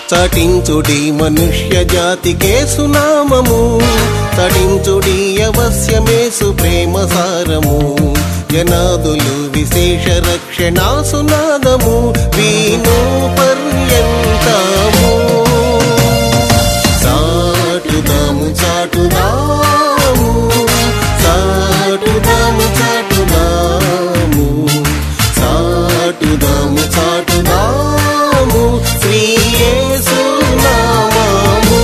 చాటించుడి మనుష్య జాతికే సునామము తడించుడి అవశ్యమేసు ప్రేమ సారము జనాదులు విశేష రక్షణ సునాదము వీణు పర్యంతము చాటుదాము చాటుదాము చాటుదాము చాటుదాము చాటుదాము చాటుదాము శ్రీ యేసు నామము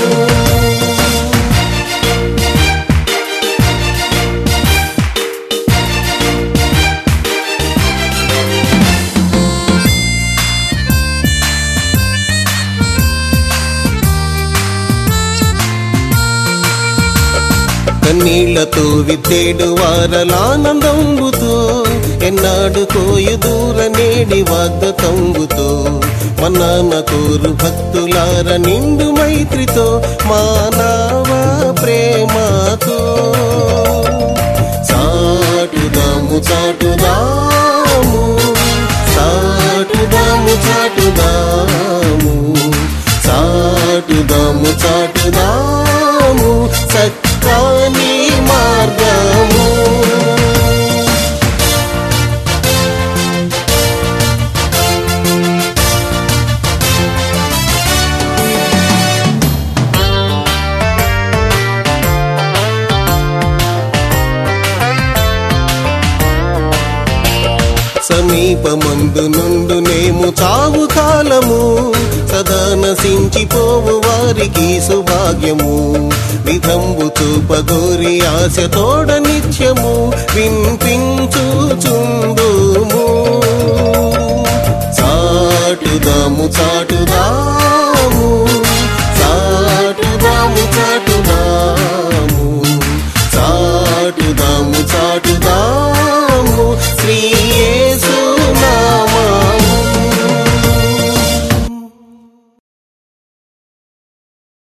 కన్నీళ్లతో విత్తేడు వారలానందంబుతో ఎన్నాడు కోయు దూర నేడి వాగ్దతంబుతో మన్నాన కోరు భక్తులార నిండు మైత్రితో మానవ ప్రేమతో చాటుదాము చాటుదాము చాటుదాము చాటుదాము చాటుదాము చాటుదాము సత్యాని మార్గము సమీపమందు నుండు నేము చావు కాలము సదా నశించిపోవు వారికి సుభాగ్యము విధంబు చూపగోరి ఆశ తోడ నిత్యము వినిపించుచుందుము చాటుదాము చాటుదాము చాటుదాము చాటుదాము చాటుదాము చాటుదాము శ్రీ యేసు